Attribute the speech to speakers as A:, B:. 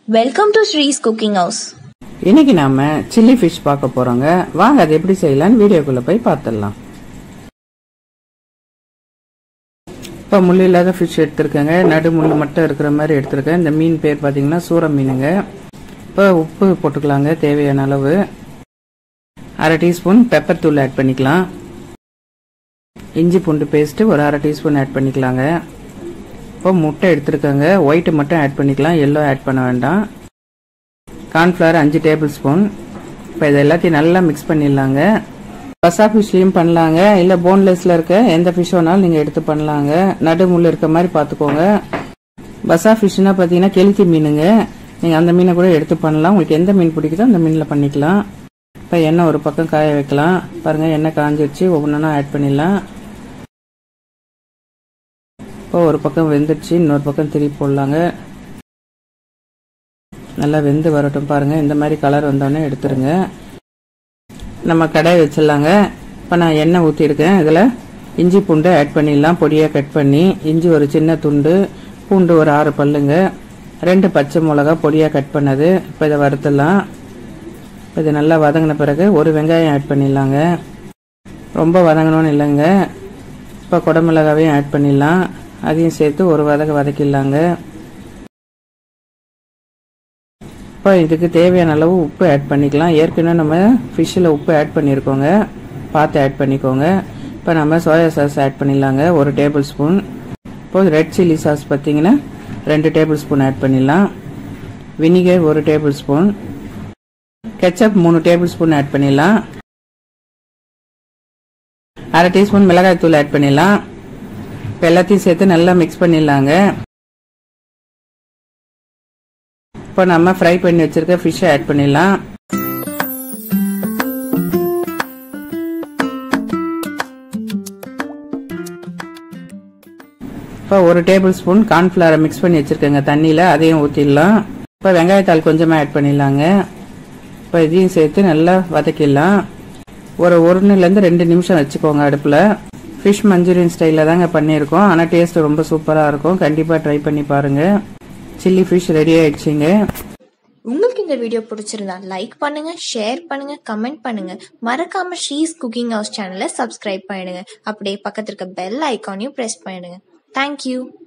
A: welcome to Sri's cooking house
B: இன்னைக்கு நாம chilli fish பார்க்க போறோங்க வாங்க அது எப்படி செய்யலாம்னு வீடியோக்குள்ள போய் பார்த்துடலாம் இப்போ முள் இல்லாத ஃபிஷ் எடுத்திருக்கேங்க நடு முள் மட்டும் இருக்கிற மாதிரி எடுத்திருக்கேன் இந்த மீன் பேர் பார்த்தீங்கன்னா சூர மீனுங்க இப்போ உப்பு போட்டுக்கலாங்க தேவையான அளவு அரை டீஸ்பூன் பெப்பர் தூள் ஆட் பண்ணிக்கலாம் இஞ்சி பூண்டு பேஸ்ட்டு ஒரு அரை டீஸ்பூன் ஆட் பண்ணிக்கலாங்க இப்போ முட்டை எடுத்துருக்கேங்க ஒயிட்டு மட்டும் ஆட் பண்ணிக்கலாம் எல்லோ ஆட் பண்ண வேண்டாம் கார்ன்ஃப்ளவர் அஞ்சு டேபிள் ஸ்பூன் இப்போ இது எல்லாத்தையும் நல்லா மிக்ஸ் பண்ணிடலாங்க பசா ஃபிஷ்லேயும் பண்ணலாங்க இல்லை போன்லெஸ்ல இருக்க எந்த ஃபிஷ் வேணாலும் நீங்கள் எடுத்து பண்ணலாங்க நடு முள் இருக்க மாதிரி பார்த்துக்கோங்க பசா ஃபிஷ்னா பார்த்தீங்கன்னா கெளுத்தி மீனுங்க நீங்கள் அந்த மீனை கூட எடுத்து பண்ணலாம் உங்களுக்கு எந்த மீன் பிடிக்குதோ அந்த மீனில் பண்ணிக்கலாம் இப்போ எண்ணெய் ஒரு பக்கம் காய வைக்கலாம் பாருங்கள் எண்ணெய் காஞ்சிருச்சு ஒவ்வொன்றா ஆட் பண்ணிடலாம் இப்போ ஒரு பக்கம் வெந்துடுச்சு இன்னொரு பக்கம் திருப்பி போடலாங்க நல்லா வெந்து வரட்டும் பாருங்க இந்த மாதிரி கலர் வந்தோடனே எடுத்துருங்க நம்ம கடாய் வச்சிடலாங்க இப்போ நான் எண்ணெய் ஊற்றிருக்கேன் இதில் இஞ்சி பூண்டு ஆட் பண்ணிடலாம் பொடியாக கட் பண்ணி இஞ்சி ஒரு சின்ன துண்டு பூண்டு ஒரு ஆறு பல்லுங்க ரெண்டு பச்சை மிளகா பொடியாக கட் பண்ணது இப்போ இதை வறுத்துடலாம் இப்போ இது நல்லா வதங்கின பிறகு ஒரு வெங்காயம் ஆட் பண்ணிடலாங்க ரொம்ப வதங்கணும்னு இல்லைங்க இப்போ குடமிளகாவையும் ஆட் பண்ணிடலாம் அதையும் சேர்த்து ஒரு வதக்க வதக்கிடலாங்க இப்போ இதுக்கு தேவையான அளவு உப்பு ஆட் பண்ணிக்கலாம் ஏற்கனவே நம்ம ஃபிஷ்ஷில் உப்பு ஆட் பண்ணியிருக்கோங்க பார்த்து ஆட் பண்ணிக்கோங்க இப்போ நம்ம சோயா சாஸ் ஆட் பண்ணிடலாங்க ஒரு டேபிள் ஸ்பூன் இப்போ ரெட் சில்லி சாஸ் பார்த்தீங்கன்னா ரெண்டு டேபிள் ஸ்பூன் ஆட் பண்ணிடலாம் வினிகர் ஒரு டேபிள் ஸ்பூன் கெச்சப் மூணு டேபிள் ஸ்பூன் ஆட் பண்ணிடலாம் அரை டீஸ்பூன் மிளகாய் தூள் ஆட் பண்ணிடலாம் இப்போ எல்லாத்தையும் சேர்த்து நல்லா மிக்ஸ் பண்ணிடலாங்க இப்போ நம்ம ஃப்ரை பண்ணி வச்சிருக்க ஃபிஷ்ஷை ஆட் பண்ணிடலாம் இப்போ ஒரு டேபிள் ஸ்பூன் கார்ன்ஃப்ளவரை மிக்ஸ் பண்ணி வச்சிருக்கேங்க தண்ணியில் அதையும் ஊற்றிடலாம் இப்போ வெங்காயத்தாள் கொஞ்சமாக ஆட் பண்ணிடலாங்க இப்போ இதையும் சேர்த்து நல்லா வதக்கிடலாம் ஒரு ஒன்றுலேருந்து ரெண்டு நிமிஷம் வச்சுக்கோங்க அடுப்பில் ஃபிஷ் மஞ்சூரியன் ஸ்டைலில் தாங்க பண்ணியிருக்கோம் ஆனால் டேஸ்ட் ரொம்ப சூப்பராக இருக்கும் கண்டிப்பாக ட்ரை பண்ணி பாருங்கள் சில்லி ஃபிஷ் ரெடி ஆயிடுச்சுங்க
A: உங்களுக்கு இந்த வீடியோ பிடிச்சிருந்தா லைக் பண்ணுங்க ஷேர் பண்ணுங்க கமெண்ட் பண்ணுங்க மறக்காம ஸ்ரீஸ் குக்கிங் ஹவுஸ் சேனலை சப்ஸ்கிரைப் பண்ணிடுங்க அப்படியே பக்கத்துல இருக்க பெல் ஐக்கானையும் பிரஸ் பண்ணிடுங்க தேங்க்யூ